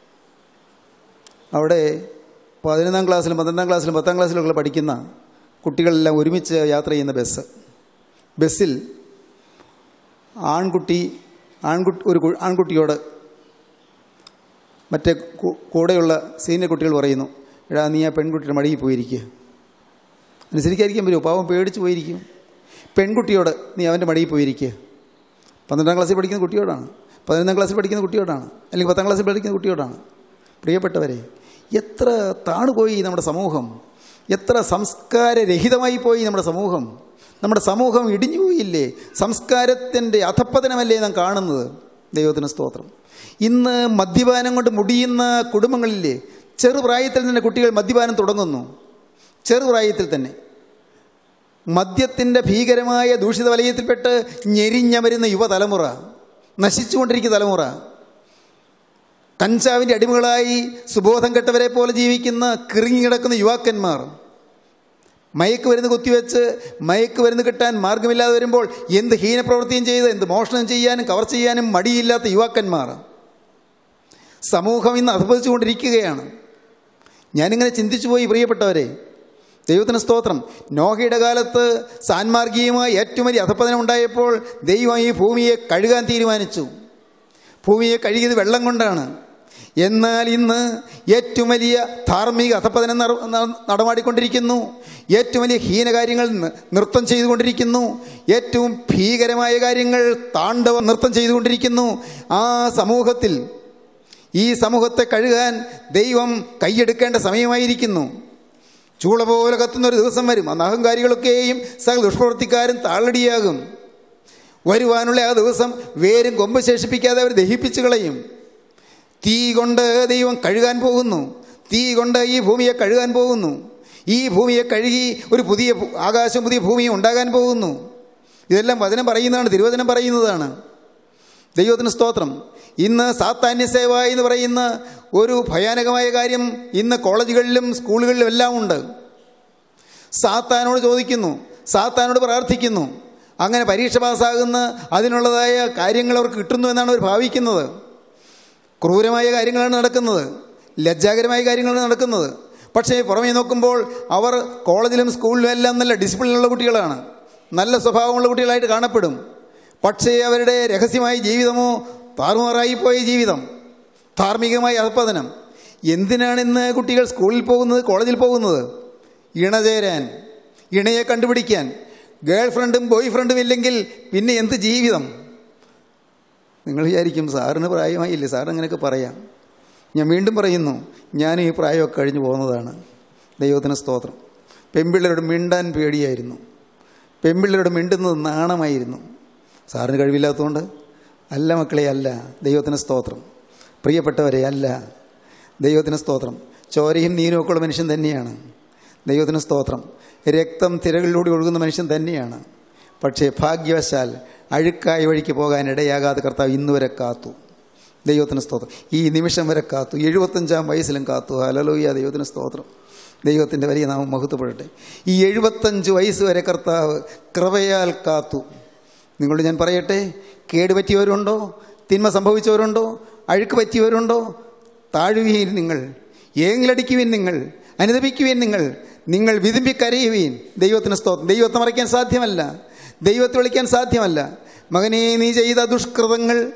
അവിടെ പതിനൊന്നാം ക്ലാസ്സിലും പന്ത്രണ്ടാം ക്ലാസ്സിലും പത്താം ക്ലാസ്സിലൊക്കെ പഠിക്കുന്ന കുട്ടികളെല്ലാം ഒരുമിച്ച് യാത്ര ചെയ്യുന്ന ബസ് ബസ്സിൽ ആൺകുട്ടി ആൺകുട്ടി ഒരു കു- ആൺകുട്ടിയോട് മറ്റേ കൂ- കൂടെയുള്ള സീനിയർ കുട്ടികൾ പറയുന്നു എടാ നീ ആ പെൺകുട്ടിയുടെ മടിയിൽ പോയിരിക്കുക അനുസരിക്കാതിരിക്കാൻ പറ്റുമോ പാവം പേടിച്ച് പോയിരിക്കും പെൺകുട്ടിയോട് നീ അവൻ്റെ മടിയിൽ പോയിരിക്കുക പന്ത്രണ്ടാം ക്ലാസ്സിൽ പഠിക്കുന്ന കുട്ടിയോടാണ് പതിനൊന്നാം ക്ലാസ്സിൽ പഠിക്കുന്ന കുട്ടിയോടാണ് അല്ലെങ്കിൽ പത്താം ക്ലാസ്സിൽ പഠിക്കുന്ന കുട്ടിയോടാണ് പ്രിയപ്പെട്ടവരെ എത്ര താണുപോയി നമ്മുടെ സമൂഹം എത്ര സംസ്കാരരഹിതമായി പോയി നമ്മുടെ സമൂഹം നമ്മുടെ സമൂഹം ഇടിഞ്ഞു പോയില്ലേ സംസ്കാരത്തിൻ്റെ അധപ്പതനമല്ലേ നാം കാണുന്നത് ദൈവത്തിന് സ്തോത്രം ഇന്ന് മദ്യപാനം കൊണ്ട് മുടിയുന്ന കുടുംബങ്ങളില്ലേ ചെറുപ്രായത്തിൽ തന്നെ കുട്ടികൾ മദ്യപാനം തുടങ്ങുന്നു ചെറുപ്രായത്തിൽ തന്നെ മദ്യത്തിൻ്റെ ഭീകരമായ ദൂഷിത വലയത്തിൽപ്പെട്ട് ഞെരിഞ്ഞമരുന്ന യുവതലമുറ നശിച്ചുകൊണ്ടിരിക്കുന്ന തലമുറ കഞ്ചാവിൻ്റെ അടിമകളായി സുബോധം കെട്ടവരെ പോലെ ജീവിക്കുന്ന കിറങ്ങി കിടക്കുന്ന യുവാക്കന്മാർ മയക്ക് മരുന്ന് കുത്തിവെച്ച് മയക്ക് മരുന്ന് കിട്ടാൻ മാർഗമില്ലാതെ വരുമ്പോൾ എന്ത് ഹീനപ്രവൃത്തിയും ചെയ്ത് എന്ത് മോഷണം ചെയ്യാനും കവർ ചെയ്യാനും മടിയില്ലാത്ത യുവാക്കന്മാർ സമൂഹം ഇന്ന് അധപ്പതിച്ചുകൊണ്ടിരിക്കുകയാണ് ഞാനിങ്ങനെ ചിന്തിച്ചു പോയി പ്രിയപ്പെട്ടവരെ ദൈവത്തിന് സ്തോത്രം നോഹയുടെ കാലത്ത് സാൻമാർഗീയമായി ഏറ്റവും വലിയ അധപ്പതനം ഉണ്ടായപ്പോൾ ദൈവം ഈ ഭൂമിയെ കഴുകാൻ തീരുമാനിച്ചു ഭൂമിയെ കഴുകിയത് വെള്ളം കൊണ്ടാണ് എന്നാൽ ഇന്ന് ഏറ്റവും വലിയ ധാർമ്മിക അധപ്പതനം നട- ന- നടമാടിക്കൊണ്ടിരിക്കുന്നു ഏറ്റവും വലിയ ഹീനകാര്യങ്ങൾ ന- നൃത്തം ചെയ്തുകൊണ്ടിരിക്കുന്നു ഏറ്റവും ഭീകരമായ കാര്യങ്ങൾ താണ്ഡവ നൃത്തം ചെയ്തുകൊണ്ടിരിക്കുന്നു ആ സമൂഹത്തിൽ ഈ സമൂഹത്തെ കഴുകാൻ ദൈവം കൈയെടുക്കേണ്ട സമയമായിരിക്കുന്നു ചൂള പോലെ കത്തുന്ന ഒരു ദിവസം വരും അന്ന് അഹങ്കാരികളൊക്കെയും സകല ദുഷ്പ്രവർത്തിക്കാരും താളടിയാകും വരുവാനുള്ള ആ ദിവസം വേരും കൊമ്പ് ശേഷിപ്പിക്കാതെ അവർ ദഹിപ്പിച്ചു കളയും തീ കൊണ്ട് ദൈവം കഴുകാൻ പോകുന്നു തീ കൊണ്ട് ഈ ഭൂമിയെ കഴുകാൻ പോകുന്നു ഈ ഭൂമിയെ കഴുകി ഒരു പുതിയ ഭൂ- ആകാശം പുതിയ ഭൂമിയും ഉണ്ടാകാൻ പോകുന്നു ഇതെല്ലാം വചനം പറയുന്നതാണ് തിരുവചനം പറയുന്നതാണ് ദൈവത്തിന് സ്തോത്രം ഇന്ന് സാത്താന്യ സേവ എന്ന് പറയുന്ന ഒരു ഭയാനകമായ കാര്യം ഇന്ന് കോളേജുകളിലും സ്കൂളുകളിലും എല്ലാം ഉണ്ട് സാത്താനോട് ചോദിക്കുന്നു സാത്താനോട് പ്രാർത്ഥിക്കുന്നു അങ്ങനെ പരീക്ഷ പാസ്സാകുന്ന അതിനുള്ളതായ കാര്യങ്ങൾ അവർക്ക് കിട്ടുന്നു എന്നാണ് അവർ ഭാവിക്കുന്നത് ക്രൂരമായ കാര്യങ്ങളാണ് നടക്കുന്നത് ലജ്ജാകരമായ കാര്യങ്ങളാണ് നടക്കുന്നത് പക്ഷേ പുറമേ നോക്കുമ്പോൾ അവർ കോളേജിലും സ്കൂളിലും എല്ലാം നല്ല ഡിസിപ്ലിനുള്ള കുട്ടികളാണ് നല്ല സ്വഭാവമുള്ള കുട്ടികളായിട്ട് കാണപ്പെടും പക്ഷേ അവരുടെ രഹസ്യമായ ജീവിതമോ താറുമാറായി പോയ ജീവിതം ധാർമ്മികമായ അധപ്പതനം എന്തിനാണ് ഇന്ന് കുട്ടികൾ സ്കൂളിൽ പോകുന്നത് കോളേജിൽ പോകുന്നത് ഇണചേരാൻ ഇണയെ കണ്ടുപിടിക്കാൻ ഗേൾ ഫ്രണ്ടും ബോയ് ഫ്രണ്ടും ഇല്ലെങ്കിൽ പിന്നെ എന്ത് ജീവിതം നിങ്ങൾ വിചാരിക്കും സാറിന് പ്രായമായില്ലേ സാർ അങ്ങനെയൊക്കെ പറയാം ഞാൻ വീണ്ടും പറയുന്നു ഞാൻ ഈ പ്രായമൊക്കെ കഴിഞ്ഞു പോകുന്നതാണ് ദൈവത്തിന് സ്തോത്രം പെൺപിള്ളേരോട് മിണ്ടാൻ പേടിയായിരുന്നു പെൺപിള്ളേരോട് മിണ്ടുന്നത് നാണമായിരുന്നു സാറിന് കഴിവില്ലാത്തതുകൊണ്ട് അല്ല മക്കളെ അല്ല ദൈവത്തിന് സ്തോത്രം പ്രിയപ്പെട്ടവരെ അല്ല ദൈവത്തിന് സ്തോത്രം ചോരയും നീരും ഒക്കെ ഉള്ള മനുഷ്യൻ തന്നെയാണ് ദൈവത്തിന് സ്തോത്രം രക്തം തിരകളിലൂടെ ഒഴുകുന്ന മനുഷ്യൻ തന്നെയാണ് പക്ഷേ ഭാഗ്യവശാൽ അഴുക്കായ വഴിക്ക് പോകാൻ ഇടയാകാതെ കർത്താവ് ഇന്ന് വരെ കാത്തു ദൈവത്തിന് സ്തോത്രം ഈ നിമിഷം വരെ കാത്തു എഴുപത്തഞ്ചാം വയസ്സിലും കാത്തു ഹലലോയ്യ ദൈവത്തിന് സ്തോത്രം ദൈവത്തിൻ്റെ വലിയ നാമം മഹത്വപ്പെടട്ടെ ഈ എഴുപത്തഞ്ച് വയസ്സ് വരെ കർത്താവ് കൃപയാൽ കാത്തു നിങ്ങളോട് ഞാൻ പറയട്ടെ കേടുപറ്റിയവരുണ്ടോ തിന്മ സംഭവിച്ചവരുണ്ടോ അഴുക്ക് പറ്റിയവരുണ്ടോ താഴുവീൻ നിങ്ങൾ ഏങ്ങിലടിക്കുവിൻ നിങ്ങൾ അനുദപിക്കുവിൻ നിങ്ങൾ നിങ്ങൾ വിതുമ്പി കരയുവീൻ ദൈവത്തിന് സ്തോത്രം ദൈവത്തെ മറയ്ക്കാൻ സാധ്യമല്ല ദൈവത്തെ വിളിക്കാൻ സാധ്യമല്ല മകനെ നീ ചെയ്ത ദുഷ്കൃതങ്ങൾ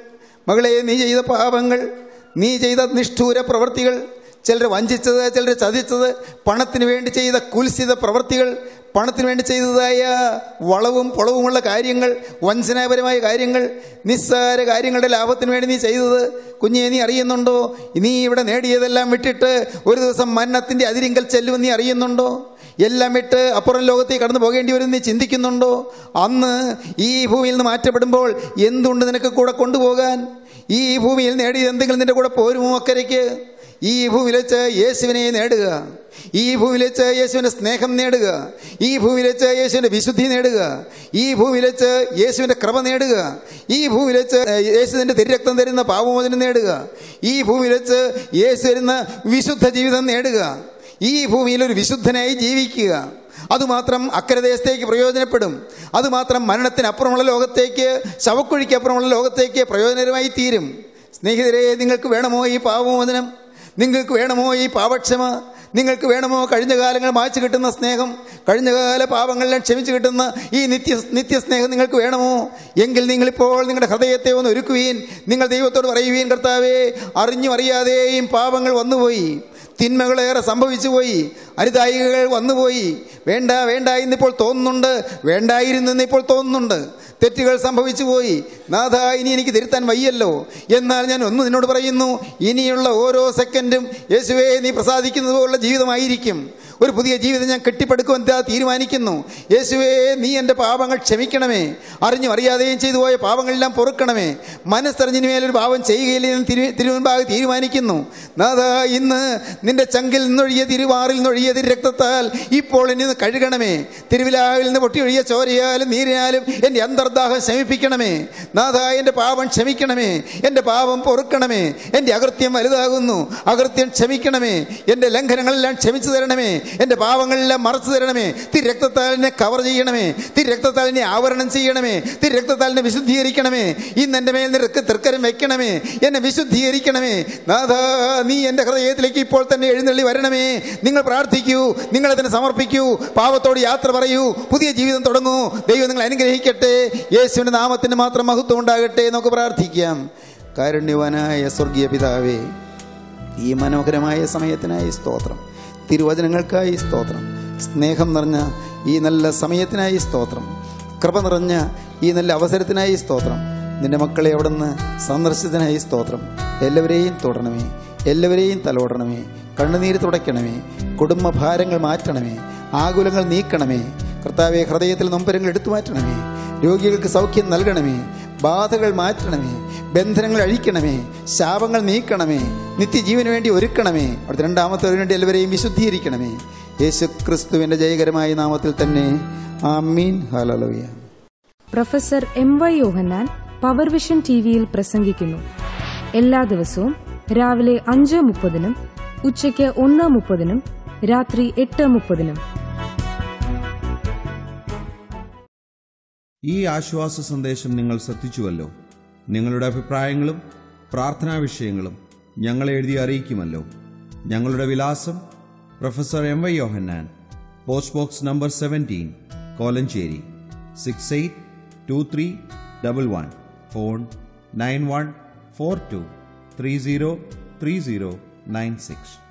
മകളെ നീ ചെയ്ത പാപങ്ങൾ നീ ചെയ്ത നിഷ്ഠൂര പ്രവൃത്തികൾ ചിലർ വഞ്ചിച്ചത് ചിലർ ചതിച്ചത് പണത്തിന് വേണ്ടി ചെയ്ത കുൽസിത പ്രവൃത്തികൾ പണത്തിന് വേണ്ടി ചെയ്തതായ വളവും പൊളവുമുള്ള കാര്യങ്ങൾ വഞ്ചനാപരമായ കാര്യങ്ങൾ നിസ്സാര കാര്യങ്ങളുടെ ലാഭത്തിന് വേണ്ടി നീ ചെയ്തത് കുഞ്ഞെ നീ അറിയുന്നുണ്ടോ നീ ഇവിടെ നേടിയതെല്ലാം വിട്ടിട്ട് ഒരു ദിവസം മരണത്തിൻ്റെ അതിരിങ്കൽ ചെല്ലുമെന്ന് നീ അറിയുന്നുണ്ടോ എല്ലാം വിട്ട് അപ്പുറം ലോകത്തേക്ക് കടന്നു പോകേണ്ടി വരും നീ ചിന്തിക്കുന്നുണ്ടോ അന്ന് ഈ ഭൂമിയിൽ നിന്ന് മാറ്റപ്പെടുമ്പോൾ എന്തുണ്ട് നിനക്ക് കൂടെ കൊണ്ടുപോകാൻ ഈ ഭൂമിയിൽ നേടിയത് എന്തെങ്കിലും നിന്റെ കൂടെ പോരുമോ അക്കരയ്ക്ക് ഈ ഭൂമിയിൽ വെച്ച് യേശുവിനെ നേടുക ഈ ഭൂമിയിൽ വെച്ച് യേശുവിൻ്റെ സ്നേഹം നേടുക ഈ ഭൂമിയിൽ വെച്ച് യേശുവിൻ്റെ വിശുദ്ധി നേടുക ഈ ഭൂമിയിൽ വെച്ച് യേശുവിൻ്റെ കൃപ നേടുക ഈ ഭൂമിയിൽ വെച്ച് യേശുവിൻ്റെ തിരുരക്തം തരുന്ന പാപമോചനം നേടുക ഈ ഭൂമിയിൽ വെച്ച് യേശു തരുന്ന വിശുദ്ധ ജീവിതം നേടുക ഈ ഭൂമിയിൽ ഒരു വിശുദ്ധനായി ജീവിക്കുക അതുമാത്രം അക്കരദേശത്തേക്ക് പ്രയോജനപ്പെടും അതുമാത്രം മരണത്തിനപ്പുറമുള്ള ലോകത്തേക്ക് ശവക്കുഴിക്കപ്പുറമുള്ള ലോകത്തേക്ക് പ്രയോജനകരമായി തീരും സ്നേഹിതരെ നിങ്ങൾക്ക് വേണമോ ഈ പാപമോചനം നിങ്ങൾക്ക് വേണമോ ഈ പാപക്ഷമ നിങ്ങൾക്ക് വേണമോ കഴിഞ്ഞ കാലങ്ങൾ മായ്ച്ചു കിട്ടുന്ന സ്നേഹം കഴിഞ്ഞകാല പാപങ്ങളെല്ലാം ക്ഷമിച്ചു കിട്ടുന്ന ഈ നിത്യ നിത്യസ്നേഹം നിങ്ങൾക്ക് വേണമോ എങ്കിൽ നിങ്ങളിപ്പോൾ നിങ്ങളുടെ ഹൃദയത്തെ ഒന്ന് ഒരുക്കുവീൻ നിങ്ങൾ ദൈവത്തോട് പറയുവീൻ കർത്താവേ അറിഞ്ഞും അറിയാതെയും പാപങ്ങൾ വന്നുപോയി തിന്മകളേറെ സംഭവിച്ചു പോയി അരുതായികൾ വന്നുപോയി വേണ്ട വേണ്ട എന്നിപ്പോൾ തോന്നുന്നുണ്ട് വേണ്ടായിരുന്നു എന്നിപ്പോൾ തോന്നുന്നുണ്ട് തെറ്റുകൾ സംഭവിച്ചു പോയി നാഥ ഇനി എനിക്ക് തിരുത്താൻ വയ്യല്ലോ എന്നാൽ ഞാൻ ഒന്ന് നിന്നോട് പറയുന്നു ഇനിയുള്ള ഓരോ സെക്കൻഡും യേശുവേ നീ പ്രസാദിക്കുന്നത് പോലുള്ള ജീവിതമായിരിക്കും ഒരു പുതിയ ജീവിതം ഞാൻ കെട്ടിപ്പടുക്കുവാൻ ഇതാ തീരുമാനിക്കുന്നു യേശുവേ നീ എൻ്റെ പാപങ്ങൾ ക്ഷമിക്കണമേ അറിഞ്ഞും അറിയാതെയും ചെയ്തു പോയ പാപങ്ങളെല്ലാം പൊറുക്കണമേ മനസ്സറിഞ്ഞിന് മേലൊരു പാപം ചെയ്യുകയില്ല എന്ന് തിരു തിരുവൻപാകെ തീരുമാനിക്കുന്നു നാഥ ഇന്ന് നിന്റെ ചങ്കിൽ നിന്നൊഴിയ തിരുവാറിൽ നിന്നൊഴിയ തിരു രക്തത്താൽ ഇപ്പോൾ എന്നെ ഒന്ന് കഴുകണമേ തിരുവിലാവിൽ നിന്ന് പൊട്ടിയൊഴിയ ചോരയാലും നീരിനാലും എൻ്റെ അന്തർദാഹം ശമിപ്പിക്കണമേ നാഥ എൻ്റെ പാപം ക്ഷമിക്കണമേ എൻ്റെ പാപം പൊറുക്കണമേ എൻ്റെ അകൃത്യം വലുതാകുന്നു അകൃത്യം ക്ഷമിക്കണമേ എൻ്റെ ലംഘനങ്ങളെല്ലാം ക്ഷമിച്ചു തരണമേ എൻ്റെ പാവങ്ങളെല്ലാം മറച്ചു തരണമേ തിരു രക്തത്താൽ എന്നെ കവർ ചെയ്യണമേ തിരു രക്തത്താൽ എന്നെ ആവരണം ചെയ്യണമേ തിരു രക്തത്താൽ എന്നെ വിശുദ്ധീകരിക്കണമേ ഇന്ന് എൻ്റെ മേൽ നിരക്ക് തൃക്കരം വെക്കണമേ എന്നെ വിശുദ്ധീകരിക്കണമേ നാഥ നീ എൻ്റെ ഹൃദയത്തിലേക്ക് ഇപ്പോൾ തന്നെ എഴുന്നള്ളി വരണമേ നിങ്ങൾ പ്രാർത്ഥിക്കൂ നിങ്ങൾ അതിനെ സമർപ്പിക്കൂ പാവത്തോട് യാത്ര പറയൂ പുതിയ ജീവിതം തുടങ്ങൂ ദൈവം നിങ്ങൾ അനുഗ്രഹിക്കട്ടെ യേശുവിൻ്റെ നാമത്തിന് മാത്രം മഹത്വം ഉണ്ടാകട്ടെ നമുക്ക് പ്രാർത്ഥിക്കാം കാരുണ്യവാനായ സ്വർഗീയ പിതാവേ ഈ മനോഹരമായ സമയത്തിനായി സ്തോത്രം തിരുവചനങ്ങൾക്കായി സ്തോത്രം സ്നേഹം നിറഞ്ഞ ഈ നല്ല സമയത്തിനായി സ്തോത്രം കൃപ നിറഞ്ഞ ഈ നല്ല അവസരത്തിനായി സ്തോത്രം നിന്റെ മക്കളെ അവിടുന്ന് സന്ദർശനത്തിനായി സ്തോത്രം എല്ലാവരെയും തുടരണമേ എല്ലാവരെയും തലോടണമേ കണ്ണുനീര് തുടയ്ക്കണമേ കുടുംബ ഭാരങ്ങൾ മാറ്റണമേ ആകുലങ്ങൾ നീക്കണമേ കർത്താവെ ഹൃദയത്തിൽ നൊമ്പരങ്ങൾ എടുത്തു മാറ്റണമേ രോഗികൾക്ക് സൗഖ്യം നൽകണമേ ബാധകൾ മാറ്റണമേ ബന്ധനങ്ങൾ അഴിക്കണമേ ശാപങ്ങൾ നീക്കണമേ നിത്യജീവന് വേണ്ടി ഒരുക്കണമേ അവിടുത്തെ രണ്ടാമത്തെ വേണ്ടി എല്ലാവരെയും വിശുദ്ധീകരിക്കണമേ യേശു ക്രിസ്തുവിൻ്റെ ജയകരമായ നാമത്തിൽ തന്നെ ആമീൻ ഹലലോയ professor M Y Yohannan power vision T വിയിൽ പ്രസംഗിക്കുന്നു എല്ലാ ദിവസവും രാവിലെ അഞ്ച് മുപ്പതിനും ഉച്ചയ്ക്ക് ഒന്ന് മുപ്പതിനും രാത്രി എട്ട് മുപ്പതിനും ഈ ആശ്വാസ സന്ദേശം നിങ്ങൾ ശ്രദ്ധിച്ചുവല്ലോ നിങ്ങളുടെ അഭിപ്രായങ്ങളും പ്രാർത്ഥനാ വിഷയങ്ങളും ഞങ്ങളെ എഴുതി അറിയിക്കുമല്ലോ ഞങ്ങളുടെ വിലാസം professor M Y Yohannan post box number seventeen Kolenchery six eight two three double one phone nine one four two three zero three zero nine six